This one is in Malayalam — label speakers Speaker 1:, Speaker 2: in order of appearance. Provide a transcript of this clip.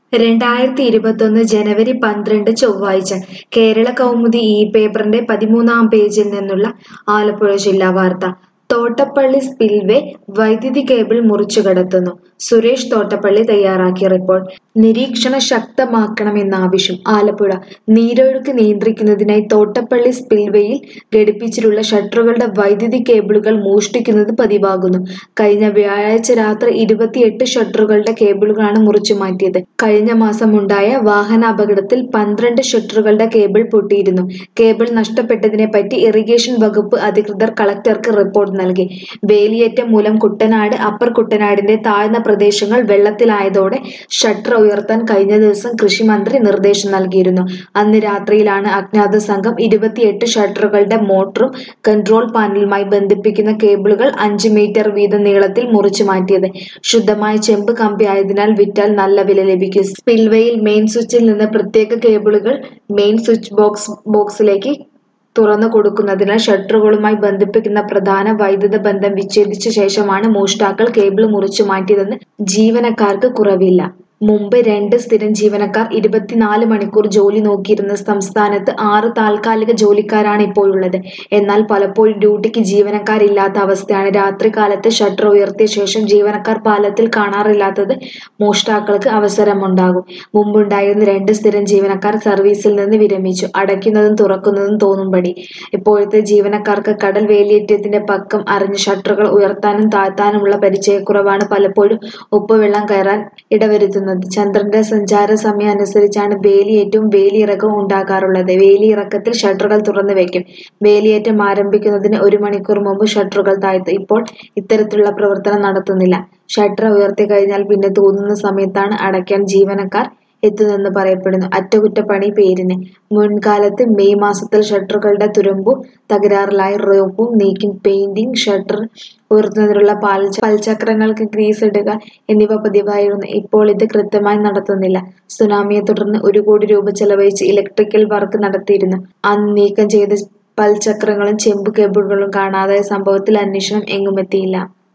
Speaker 1: രണ്ടായിരത്തി ഇരുപത്തൊന്ന് ജനുവരി പന്ത്രണ്ട് ചൊവ്വാഴ്ച കേരള കൗമുദി ഈ പേപ്പറിന്റെ പതിമൂന്നാം പേജിൽ നിന്നുള്ള ആലപ്പുഴ ജില്ലാ വാർത്ത തോട്ടപ്പള്ളി സ്പിൽവേ വൈദ്യുതി കേബിൾ മുറിച്ചു കടത്തുന്നു സുരേഷ് തോട്ടപ്പള്ളി തയ്യാറാക്കിയ റിപ്പോർട്ട് നിരീക്ഷണ ശക്തമാക്കണമെന്നാവശ്യം ആലപ്പുഴ നീരൊഴുക്ക് നിയന്ത്രിക്കുന്നതിനായി തോട്ടപ്പള്ളി സ്പിൽവേയിൽ ഘടിപ്പിച്ചിട്ടുള്ള ഷട്ടറുകളുടെ വൈദ്യുതി കേബിളുകൾ മോഷ്ടിക്കുന്നത് പതിവാകുന്നു കഴിഞ്ഞ വ്യാഴാഴ്ച രാത്രി ഇരുപത്തിയെട്ട് ഷട്ടറുകളുടെ കേബിളുകളാണ് മുറിച്ചു മാറ്റിയത് കഴിഞ്ഞ മാസം ഉണ്ടായ വാഹനാപകടത്തിൽ പന്ത്രണ്ട് ഷട്ടറുകളുടെ കേബിൾ പൊട്ടിയിരുന്നു കേബിൾ നഷ്ടപ്പെട്ടതിനെ പറ്റി ഇറിഗേഷൻ വകുപ്പ് അധികൃതർ കളക്ടർക്ക് റിപ്പോർട്ട് നൽകി വേലിയേറ്റം മൂലം കുട്ടനാട് അപ്പർ കുട്ടനാടിന്റെ താഴ്ന്ന പ്രദേശങ്ങൾ വെള്ളത്തിലായതോടെ ഷട്ടർ ഉയർത്താൻ കഴിഞ്ഞ ദിവസം കൃഷിമന്ത്രി നിർദ്ദേശം നൽകിയിരുന്നു അന്ന് രാത്രിയിലാണ് അജ്ഞാത സംഘം ഇരുപത്തിയെട്ട് ഷട്ടറുകളുടെ മോട്ടറും കൺട്രോൾ പാനലുമായി ബന്ധിപ്പിക്കുന്ന കേബിളുകൾ അഞ്ച് മീറ്റർ വീതം നീളത്തിൽ മുറിച്ചു മാറ്റിയത് ശുദ്ധമായ ചെമ്പ് കമ്പി ആയതിനാൽ വിറ്റാൽ നല്ല വില ലഭിക്കും സ്പിൽവേയിൽ മെയിൻ സ്വിച്ചിൽ നിന്ന് പ്രത്യേക കേബിളുകൾ മെയിൻ സ്വിച്ച് ബോക്സ് ബോക്സിലേക്ക് തുറന്നു കൊടുക്കുന്നതിനാൽ ഷട്ടറുകളുമായി ബന്ധിപ്പിക്കുന്ന പ്രധാന വൈദ്യുത ബന്ധം വിച്ഛേദിച്ച ശേഷമാണ് മോഷ്ടാക്കൾ കേബിൾ മുറിച്ചു മാറ്റിയതെന്ന് ജീവനക്കാർക്ക് കുറവില്ല മുമ്പ് രണ്ട് സ്ഥിരം ജീവനക്കാർ ഇരുപത്തിനാല് മണിക്കൂർ ജോലി നോക്കിയിരുന്ന സംസ്ഥാനത്ത് ആറ് താൽക്കാലിക ജോലിക്കാരാണ് ഇപ്പോഴുള്ളത് എന്നാൽ പലപ്പോഴും ഡ്യൂട്ടിക്ക് ജീവനക്കാരില്ലാത്ത അവസ്ഥയാണ് രാത്രികാലത്ത് ഷട്ടർ ഉയർത്തിയ ശേഷം ജീവനക്കാർ പാലത്തിൽ കാണാറില്ലാത്തത് മോഷ്ടാക്കൾക്ക് അവസരമുണ്ടാകും മുമ്പുണ്ടായിരുന്ന രണ്ട് സ്ഥിരം ജീവനക്കാർ സർവീസിൽ നിന്ന് വിരമിച്ചു അടയ്ക്കുന്നതും തുറക്കുന്നതും തോന്നുംപടി ഇപ്പോഴത്തെ ജീവനക്കാർക്ക് കടൽ വേലിയേറ്റത്തിന്റെ പക്കം അറിഞ്ഞ് ഷട്ടറുകൾ ഉയർത്താനും താഴ്ത്താനുമുള്ള പരിചയക്കുറവാണ് പലപ്പോഴും ഉപ്പുവെള്ളം കയറാൻ ഇടവരുത്തുന്നത് ചന്ദ്രന്റെ സഞ്ചാര സമയം അനുസരിച്ചാണ് വേലിയേറ്റവും വേലിയിറക്കവും ഉണ്ടാകാറുള്ളത് വേലിയിറക്കത്തിൽ ഷട്ടറുകൾ തുറന്നു വയ്ക്കും വേലിയേറ്റം ആരംഭിക്കുന്നതിന് ഒരു മണിക്കൂർ മുമ്പ് ഷട്ടറുകൾ താഴ്ത്തും ഇപ്പോൾ ഇത്തരത്തിലുള്ള പ്രവർത്തനം നടത്തുന്നില്ല ഷട്ടർ ഉയർത്തി കഴിഞ്ഞാൽ പിന്നെ തോന്നുന്ന സമയത്താണ് അടയ്ക്കാൻ ജീവനക്കാർ എത്തുന്നെന്ന് പറയപ്പെടുന്നു അറ്റകുറ്റപ്പണി പേരിന് മുൻകാലത്ത് മെയ് മാസത്തിൽ ഷട്ടറുകളുടെ തുരുമ്പു തകരാറിലായ റോപ്പും നീക്കി പെയിന്റിംഗ് ഷട്ടർ ഉയർത്തുന്നതിനുള്ള പാൽ പൽചക്രങ്ങൾക്ക് ഗ്രീസ് ഇടുക എന്നിവ പതിവായിരുന്നു ഇപ്പോൾ ഇത് കൃത്യമായി നടത്തുന്നില്ല സുനാമിയെ തുടർന്ന് ഒരു കോടി രൂപ ചെലവഴിച്ച് ഇലക്ട്രിക്കൽ വർക്ക് നടത്തിയിരുന്നു അന്ന് നീക്കം ചെയ്ത പൽചക്രങ്ങളും ചെമ്പ് കേബിളുകളും കാണാതായ സംഭവത്തിൽ അന്വേഷണം എങ്ങുമെത്തിയില്ല